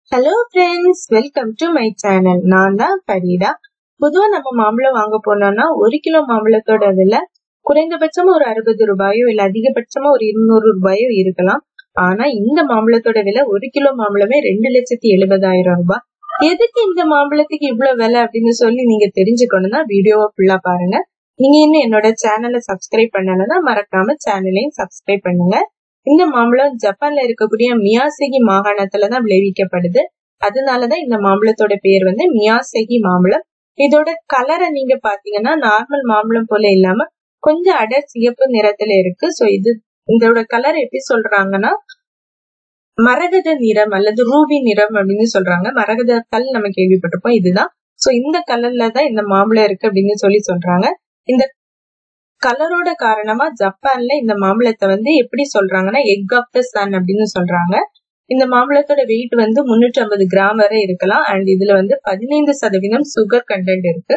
hello friends welcome to my channel நான் தான் ஃபரீடா பொதுவா நம்ம மாம்பழம் வாங்க போனோம்னா ஒரு கிலோ மாம்பழத்தோட விலை குறைந்தபட்சமா ஒரு அறுபது ரூபாயோ இல்ல அதிகபட்சமா ஒரு இருநூறு ரூபாயோ இருக்கலாம் ஆனா இந்த மாம்பழத்தோட விலை ஒரு கிலோ மாம்பழமே ரெண்டு லட்சத்தி எழுபதாயிரம் ரூபாய் எதுக்கு இந்த மாம்பழத்துக்கு இவ்வளவு விலை அப்படின்னு சொல்லி நீங்க தெரிஞ்சுக்கணும்னா வீடியோவை ஃபுல்லா பாருங்க நீங்க இன்னும் என்னோட சேனலை சப்ஸ்கிரைப் பண்ணலன்னா மறக்காம சேனலையும் சப்ஸ்கிரைப் பண்ணுங்க இந்த மாம்பழம் ஜப்பான்ல இருக்கக்கூடிய மியாசெகி மாகாணத்துலதான் விளைவிக்கப்படுது அதனாலதான் இந்த மாம்பழத்தோட பேர் வந்து மியாசெகி மாம்பழம் இதோட கலரை நீங்க பாத்தீங்கன்னா நார்மல் மாம்பழம் போல இல்லாம கொஞ்சம் அடர் சிகப்பு நிறத்துல இருக்கு சோ இது இதோட கலர் எப்படி சொல்றாங்கன்னா மரகத நிறம் அல்லது ரூபி நிறம் அப்படின்னு சொல்றாங்க மரகத கல் நம்ம கேள்விப்பட்டிருப்போம் இதுதான் சோ இந்த கலர்ல தான் இந்த மாம்பழம் இருக்கு அப்படின்னு சொல்லி சொல்றாங்க இந்த கலரோட காரணமா ஜப்பான்ல இந்த மாம்பழத்தை வந்து எப்படி சொல்றாங்கன்னா எக் ஆஃப் த சன் அப்படின்னு சொல்றாங்க இந்த மாம்பழத்தோட வெயிட் வந்து முன்னூற்றி ஐம்பது கிராம் வரை இருக்கலாம் அண்ட் இதுல வந்து பதினைந்து சதவீதம் சுகர் கண்டென்ட் இருக்கு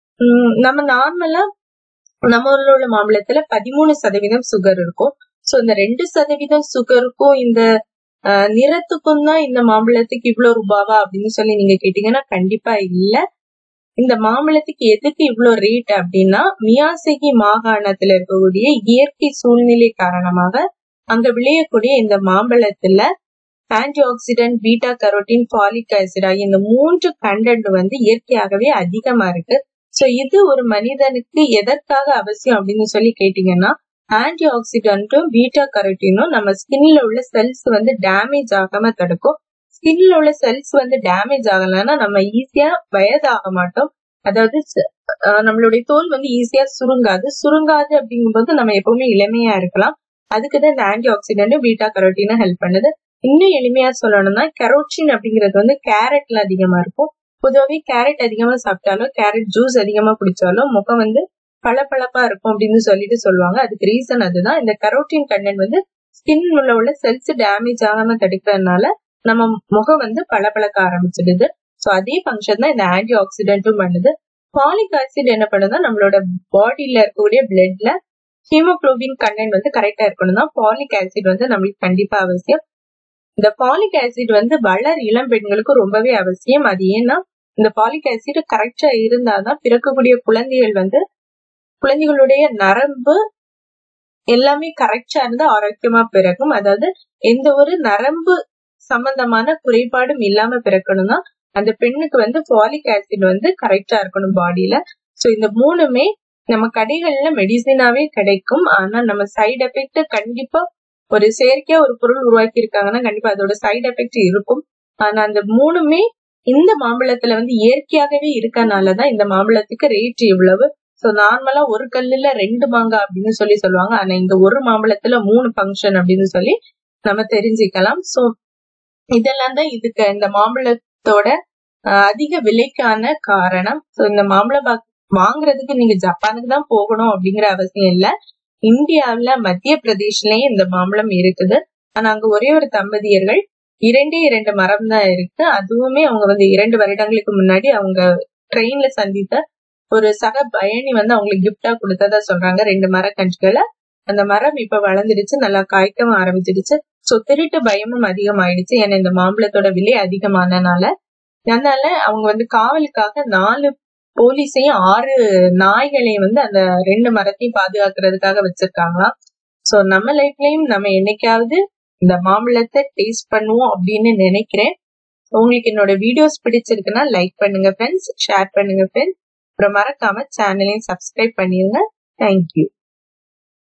நம்ம நார்மலா நம்ம ஊர்ல உள்ள மாம்பழத்துல பதிமூணு சதவீதம் சுகர் இருக்கும் சோ இந்த ரெண்டு சதவீதம் சுகருக்கும் இந்த நிறத்துக்கும் தான் இந்த மாம்பழத்துக்கு இவ்வளவு ரூபாவா அப்படின்னு சொல்லி நீங்க கேட்டீங்கன்னா கண்டிப்பா இல்ல இந்த மாம்பழத்துக்கு எதுக்கு இவ்வளவு ரேட் அப்படின்னா மியாசகி மாகாணத்துல இருக்கக்கூடிய இயற்கை சூழ்நிலை காரணமாக அங்க விளையக்கூடிய இந்த மாம்பழத்துல antioxidant beta carotene folic acid ஆகிய இந்த மூன்று கண்டென்ட் வந்து இயற்கையாகவே அதிகமா இருக்கு சோ இது ஒரு மனிதனுக்கு எதற்காக அவசியம் அப்படின்னு சொல்லி கேட்டீங்கன்னா ஆன்டி ஆக்சிடென்ட்டும் பீட்டா கரோட்டினும் நம்ம ஸ்கின்ல உள்ள செல்ஸ் வந்து டேமேஜ் ஆகாம தடுக்கும் ஸ்கின்ல உள்ள செல்ஸ் வந்து டேமேஜ் ஆகலைன்னா நம்ம ஈஸியா வயதாக மாட்டோம் அதாவது நம்மளுடைய தோல் வந்து ஈஸியா சுருங்காது சுருங்காது அப்படிங்கும்போது நம்ம எப்பவுமே இளமையா இருக்கலாம் அதுக்குதான் இந்த ஆன்டி ஆக்சிடென்ட் பீட்டா கரோட்டினும் ஹெல்ப் பண்ணுது இன்னும் எளிமையா சொல்லணும்னா கெரோட்டின் அப்படிங்கிறது வந்து கேரட்ல அதிகமா இருக்கும் பொதுவாகவே கேரட் அதிகமா சாப்பிட்டாலும் கேரட் ஜூஸ் அதிகமா குடிச்சாலும் முகம் வந்து பளபளப்பா இருக்கும் அப்படின்னு சொல்லிட்டு சொல்லுவாங்க அதுக்கு ரீசன் அதுதான் இந்த கரோட்டின் கண்டென்ட் வந்து ஸ்கின் உள்ள உள்ள செல்ஸ் டேமேஜ் ஆகாம தடுக்கிறதுனால நம்ம முகம் வந்து பளபளக்க ஆரம்பிச்சிடுது ஸோ அதே ஃபங்க்ஷன் தான் இந்த ஆன்டி ஆக்சிடென்ட்டும் பண்ணுது பாலிக் ஆசிட் என்ன பண்ணுதுன்னா நம்மளோட பாடியில இருக்கக்கூடிய பிளட்ல ஹீமோக்ளோபின் கண்டென்ட் வந்து கரெக்டா இருக்கணும் தான் பாலிக் ஆசிட் வந்து நம்மளுக்கு கண்டிப்பா அவசியம் இந்த பாலிக் ஆசிட் வந்து வளர் இளம் பெண்களுக்கு ரொம்பவே அவசியம் அது ஏன்னா இந்த பாலிக் ஆசிட் கரெக்டா இருந்தாதான் பிறக்கக்கூடிய குழந்தைகள் வந்து குழந்தைகளுடைய நரம்பு எல்லாமே கரெக்டா இருந்து ஆரோக்கியமா பிறக்கும் அதாவது எந்த ஒரு நரம்பு சம்பந்தமான குறைபாடும் இல்லாம பிறக்கணும்னா அந்த பெண்ணுக்கு வந்து பாலிக் ஆசிட் வந்து கரெக்டா இருக்கணும் பாடியில சோ இந்த மூணுமே நம்ம கடைகள்ல மெடிசினாவே கிடைக்கும் ஆனா நம்ம சைடு எஃபெக்ட் கண்டிப்பா ஒரு செயற்கையா ஒரு பொருள் உருவாக்கி இருக்காங்கன்னா கண்டிப்பா அதோட சைடு எஃபெக்ட் இருக்கும் ஆனா அந்த மூணுமே இந்த மாம்பழத்துல வந்து இயற்கையாகவே இருக்கனாலதான் இந்த மாம்பழத்துக்கு ரேட் இவ்வளவு சோ நார்மலா ஒரு கல்லுல ரெண்டு மாங்காய் அப்படின்னு சொல்லி சொல்லுவாங்க ஆனா இந்த ஒரு மாம்பழத்துல மூணு ஃபங்க்ஷன் அப்படின்னு சொல்லி நம்ம தெரிஞ்சுக்கலாம் சோ இதெல்லாம் தான் இதுக்கு இந்த மாம்பழத்தோட அதிக விலைக்கான காரணம் சோ இந்த மாம்பழம் வாங்குறதுக்கு நீங்க ஜப்பானுக்கு தான் போகணும் அப்படிங்கிற அவசியம் இல்ல இந்தியாவில மத்திய பிரதேஷ்லயும் இந்த மாம்பழம் இருக்குது ஆனா அங்க ஒரே ஒரு தம்பதியர்கள் இரண்டே இரண்டு மரம் தான் இருக்கு அதுவுமே அவங்க வந்து இரண்டு வருடங்களுக்கு முன்னாடி அவங்க ட்ரெயின்ல சந்தித்த ஒரு சக பயணி வந்து அவங்களுக்கு கிஃப்டா கொடுத்ததா சொல்றாங்க ரெண்டு மரக்கன்றுகளை அந்த மரம் இப்ப வளர்ந்துடுச்சு நல்லா காய்க்கவும் ஆரம்பிச்சிடுச்சு சோ திருட்டு பயமும் அதிகமாயிடுச்சு ஏன்னா இந்த மாம்பழத்தோட விலை அதிகமானனால அதனால அவங்க வந்து காவலுக்காக நாலு போலீஸையும் ஆறு நாய்களையும் வந்து அந்த ரெண்டு மரத்தையும் பாதுகாக்கிறதுக்காக வச்சிருக்காங்களாம் சோ நம்ம லைஃப்லயும் நம்ம என்னைக்காவது இந்த மாம்பழத்தை டேஸ்ட் பண்ணுவோம் அப்படின்னு நினைக்கிறேன் உங்களுக்கு என்னோட வீடியோஸ் பிடிச்சிருக்குன்னா லைக் பண்ணுங்க ஃப்ரெண்ட்ஸ் ஷேர் பண்ணுங்க ஃப்ரெண்ட்ஸ் அப்புறம் மறக்காம சேனலையும் சப்ஸ்கிரைப் பண்ணிருங்க தேங்க்யூ